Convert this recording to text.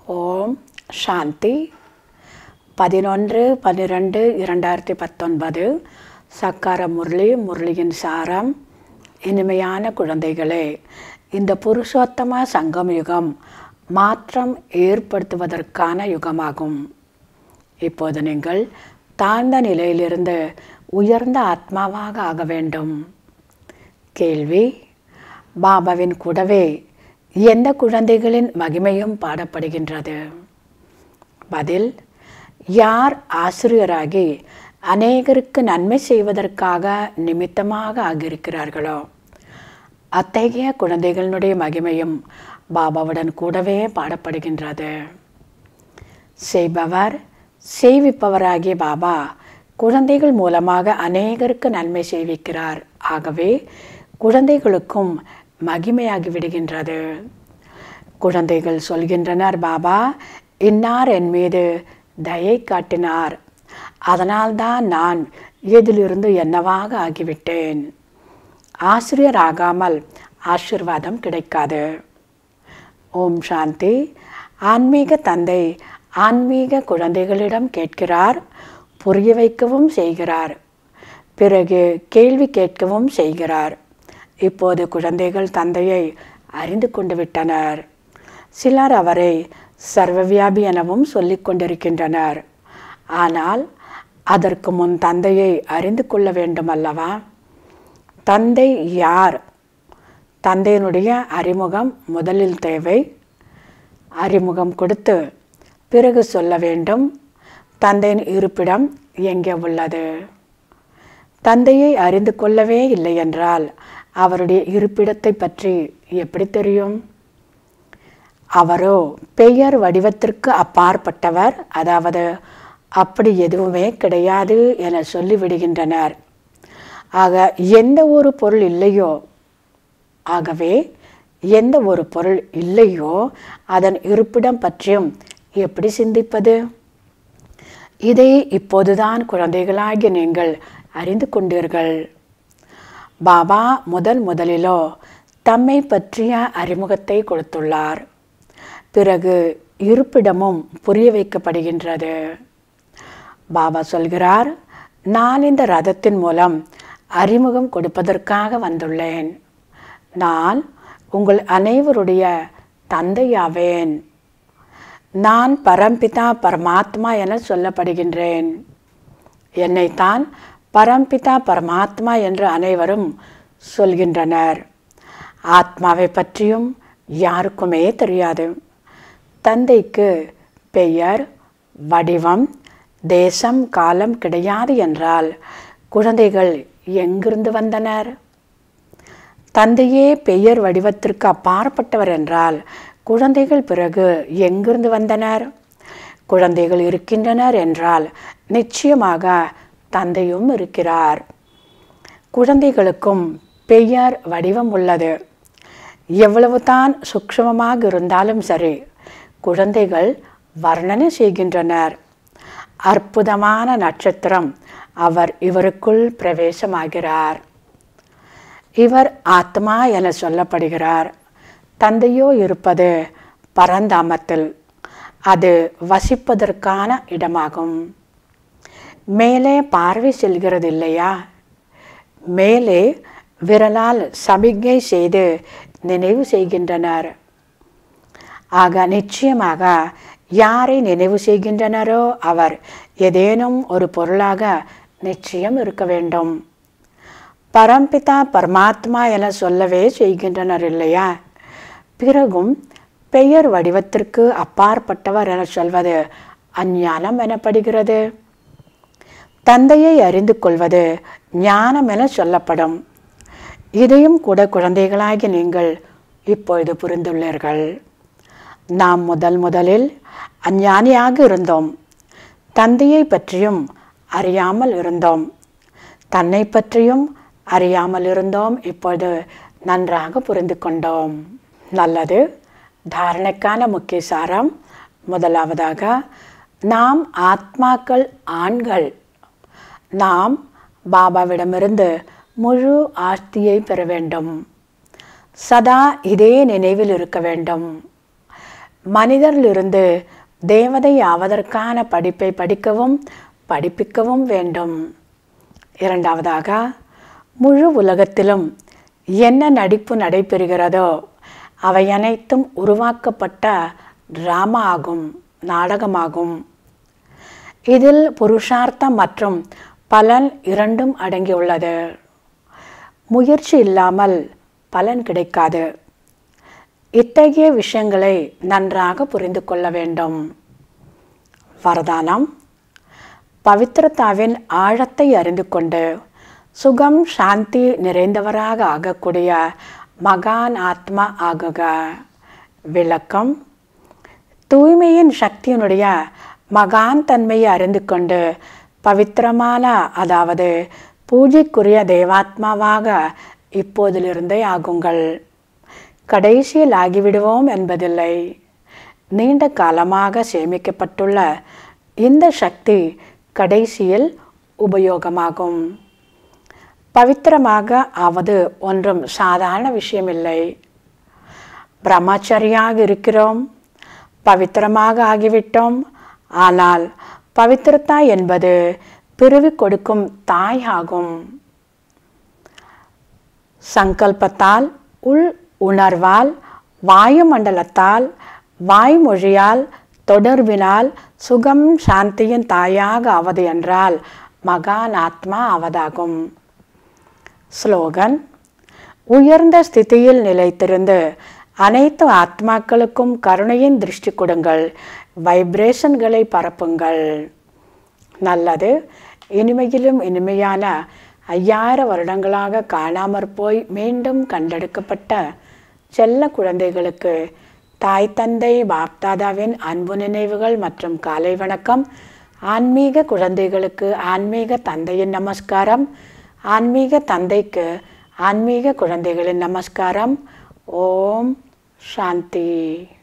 ஓம் சாந்தி பதினொன்று பன்னிரெண்டு இரண்டாயிரத்தி பத்தொன்பது சக்கார முரளி முரளியின் சாரம் இனிமையான குழந்தைகளே இந்த புருஷோத்தம சங்கம் யுகம் மாற்றம் ஏற்படுத்துவதற்கான யுகமாகும் இப்போது நீங்கள் தாழ்ந்த நிலையிலிருந்து உயர்ந்த ஆத்மாவாக ஆக வேண்டும் கேள்வி பாபாவின் கூடவே எந்த குழந்தைகளின் மகிமையும் பாடப்படுகின்றது பதில் யார் ஆசிரியராகி அநேகருக்கு நன்மை செய்வதற்காக நிமித்தமாக ஆகியிருக்கிறார்களோ அத்தகைய குழந்தைகளுடைய மகிமையும் பாபாவுடன் கூடவே பாடப்படுகின்றது செய்பவர் செய்விப்பவராகிய பாபா குழந்தைகள் மூலமாக அநேகருக்கு நன்மை செய்விக்கிறார் ஆகவே குழந்தைகளுக்கும் மகிமையாகி விடுகின்றது குழந்தைகள் சொல்கின்றனர் பாபா இன்னார் என் மீது தயை காட்டினார் அதனால்தான் நான் இதிலிருந்து என்னவாக ஆகிவிட்டேன் ஆசிரியர் ஆகாமல் ஆசிர்வாதம் கிடைக்காது ஓம் சாந்தி ஆன்மீக தந்தை ஆன்மீக குழந்தைகளிடம் கேட்கிறார் புரிய வைக்கவும் செய்கிறார் பிறகு கேள்வி கேட்கவும் செய்கிறார் இப்போது குழந்தைகள் தந்தையை அறிந்து கொண்டு விட்டனர் சிலர் அவரை சர்வவியாபி எனவும் சொல்லிக் கொண்டிருக்கின்றனர் ஆனால் அதற்கு முன் தந்தையை அறிந்து கொள்ள வேண்டும் அல்லவா தந்தை யார் தந்தையினுடைய அறிமுகம் முதலில் தேவை அறிமுகம் கொடுத்து பிறகு சொல்ல வேண்டும் தந்தையின் இருப்பிடம் எங்கே உள்ளது தந்தையை அறிந்து கொள்ளவே இல்லை என்றால் அவருடைய இருப்பிடத்தை பற்றி எப்படி தெரியும் அவரோ பெயர் வடிவத்திற்கு அப்பாற்பட்டவர் அதாவது அப்படி எதுவுமே கிடையாது என சொல்லிவிடுகின்றனர் ஆக எந்த ஒரு பொருள் இல்லையோ ஆகவே எந்த ஒரு பொருள் இல்லையோ அதன் இருப்பிடம் பற்றியும் எப்படி சிந்திப்பது இதை இப்போதுதான் குழந்தைகளாகிய நீங்கள் அறிந்து கொண்டீர்கள் பாபா முதல் முதலிலோ தம்மை பற்றிய அறிமுகத்தை கொடுத்துள்ளார் பிறகு இருப்பிடமும் புரிய வைக்கப்படுகின்றது பாபா சொல்கிறார் நான் இந்த ரதத்தின் மூலம் அறிமுகம் கொடுப்பதற்காக வந்துள்ளேன் நான் உங்கள் அனைவருடைய தந்தையாவேன் நான் பரம்பிதா பரமாத்மா என சொல்லப்படுகின்றேன் என்னைத்தான் பரம்பிதா பரமாத்மா என்று அனைவரும் சொல்கின்றனர் ஆத்மாவை பற்றியும் யாருக்குமே தெரியாது தந்தைக்கு பெயர் வடிவம் தேசம் காலம் கிடையாது என்றால் குழந்தைகள் எங்கிருந்து வந்தனர் தந்தையே பெயர் வடிவத்திற்கு அப்பாற்பட்டவர் என்றால் குழந்தைகள் பிறகு எங்கிருந்து வந்தனர் குழந்தைகள் இருக்கின்றனர் என்றால் நிச்சயமாக தந்தையும் இருக்கிறார் குழந்தைகளுக்கும் பெயர் வடிவம் உள்ளது எவ்வளவுதான் சூக்ஷமமாக இருந்தாலும் சரி குழந்தைகள் வர்ணனை செய்கின்றனர் அற்புதமான நட்சத்திரம் அவர் இவருக்குள் பிரவேசமாகிறார் இவர் ஆத்மா என சொல்லப்படுகிறார் தந்தையோ இருப்பது பரந்தாமத்தில் அது வசிப்பதற்கான இடமாகும் மேலே பார்வை செல்கிறது இல்லையா மேலே விரலால் சமிகை செய்து நினைவு செய்கின்றனர் ஆக நிச்சயமாக யாரை நினைவு செய்கின்றனரோ அவர் ஏதேனும் ஒரு பொருளாக நிச்சயம் இருக்க வேண்டும் பரம்பிதா பரமாத்மா என சொல்லவே செய்கின்றனர் இல்லையா பிறகும் பெயர் வடிவத்திற்கு அப்பாற்பட்டவர் என சொல்வது அஞ்ஞானம் எனப்படுகிறது தந்தையை அறிந்து கொள்வது ஞானம் என சொல்லப்படும் இதையும் கூட குழந்தைகளாகி நீங்கள் இப்பொழுது புரிந்துள்ளீர்கள் நாம் முதல் முதலில் அஞ்ஞானியாக இருந்தோம் தந்தையை பற்றியும் அறியாமல் இருந்தோம் தன்னை பற்றியும் அறியாமல் இருந்தோம் இப்பொழுது நன்றாக புரிந்து கொண்டோம் நல்லது தாரணைக்கான முக்கிய சாரம் முதலாவதாக நாம் ஆத்மாக்கள் ஆண்கள் நாம் பாபாவிடமிருந்து முழு ஆஸ்தியை பெற வேண்டும் சதா இதே நினைவில் இருக்க வேண்டும் மனிதரிலிருந்து தேவதை ஆவதற்கான படிப்பை படிக்கவும் படிப்பிக்கவும் வேண்டும் இரண்டாவதாக முழு உலகத்திலும் என்ன நடிப்பு நடைபெறுகிறதோ அவை அனைத்தும் உருவாக்கப்பட்ட டிராமா ஆகும் நாடகமாகும் இதில் புருஷார்த்தம் மற்றும் பலன் இரண்டும் அடங்கியுள்ளது முயற்சி இல்லாமல் பலன் கிடைக்காது இத்தகைய விஷயங்களை நன்றாக புரிந்து கொள்ள வேண்டும் வரதானம் பவித்திரத்தாவின் ஆழத்தை அறிந்து கொண்டு சுகம் சாந்தி நிறைந்தவராக ஆகக்கூடிய மகான் ஆத்மா ஆகுக விளக்கம் தூய்மையின் சக்தியினுடைய மகான் தன்மையை அறிந்து கொண்டு பவித்திரமான அதாவது பூஜைக்குரிய தேவாத்மாவாக இப்போதிலிருந்தே ஆகுங்கள் கடைசியில் ஆகிவிடுவோம் என்பதில்லை நீண்ட காலமாக சேமிக்கப்பட்டுள்ள இந்த சக்தி கடைசியில் உபயோகமாகும் பவித்திரமாக ஆவது ஒன்றும் சாதாரண விஷயமில்லை பிரம்மச்சரியாக இருக்கிறோம் பவித்திரமாக ஆகிவிட்டோம் ஆனால் பவித்திரத்தா என்பது பிறவி கொடுக்கும் தாய் ஆகும் சங்கல்பத்தால் உள் உணர்வால் வாயுமண்டலத்தால் வாய்மொழியால் தொடர்பினால் சுகம் சாந்தியின் தாயாக ஆவது என்றால் மகான் ஆத்மா ஆவதாகும் ஸ்லோகன் உயர்ந்த ஸ்திதியில் நிலைத்திருந்து அனைத்து ஆத்மாக்களுக்கும் கருணையின் திருஷ்டி கொடுங்கள் வைப்ரேஷன்களை பரப்புங்கள் நல்லது இனிமையிலும் இனிமையான ஐயாயிரம் வருடங்களாக காணாமற் போய் மீண்டும் கண்டெடுக்கப்பட்ட செல்ல குழந்தைகளுக்கு தாய் தந்தை பாப்தாதாவின் அன்பு நினைவுகள் மற்றும் காலை வணக்கம் ஆன்மீக குழந்தைகளுக்கு ஆன்மீக தந்தையின் நமஸ்காரம் ஆன்மீக தந்தைக்கு ஆன்மீக குழந்தைகளின் நமஸ்காரம் ஓம் சாந்தி